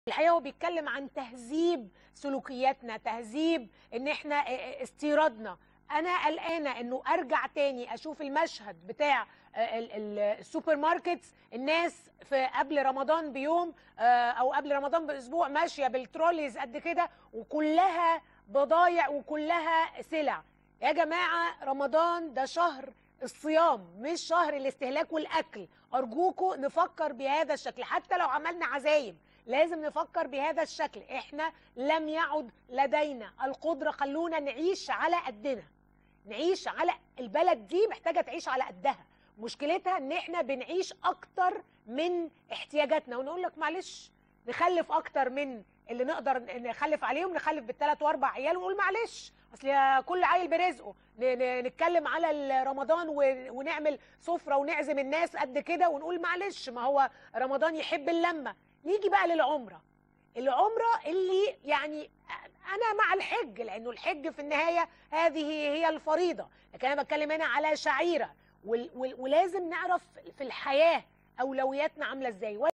الحقيقه هو بيتكلم عن تهذيب سلوكياتنا تهذيب ان احنا استيرادنا انا قلقانه انه ارجع تاني اشوف المشهد بتاع ال- ال- السوبر ماركتس الناس في قبل رمضان بيوم آه، او قبل رمضان باسبوع ماشيه بالتروليز قد كده وكلها بضايع وكلها سلع يا جماعه رمضان ده شهر الصيام مش شهر الاستهلاك والاكل ارجوكوا نفكر بهذا الشكل حتى لو عملنا عزايم لازم نفكر بهذا الشكل احنا لم يعد لدينا القدرة خلونا نعيش على قدنا نعيش على البلد دي محتاجة تعيش على قدها مشكلتها ان احنا بنعيش اكتر من احتياجاتنا ونقول لك معلش نخلف اكتر من اللي نقدر نخلف عليهم نخلف بالثلاث واربع عيال ونقول معلش اصل يا كل عيل برزقه ن- ن- نتكلم على رمضان و- ونعمل سفره ونعزم الناس قد كده ونقول معلش ما هو رمضان يحب اللمه نيجي بقى للعمره العمره اللي يعني انا مع الحج لانه الحج في النهايه هذه هي الفريضه لكن انا بتكلم هنا على شعيره وال- وال- ولازم نعرف في الحياه اولوياتنا عامله ازاي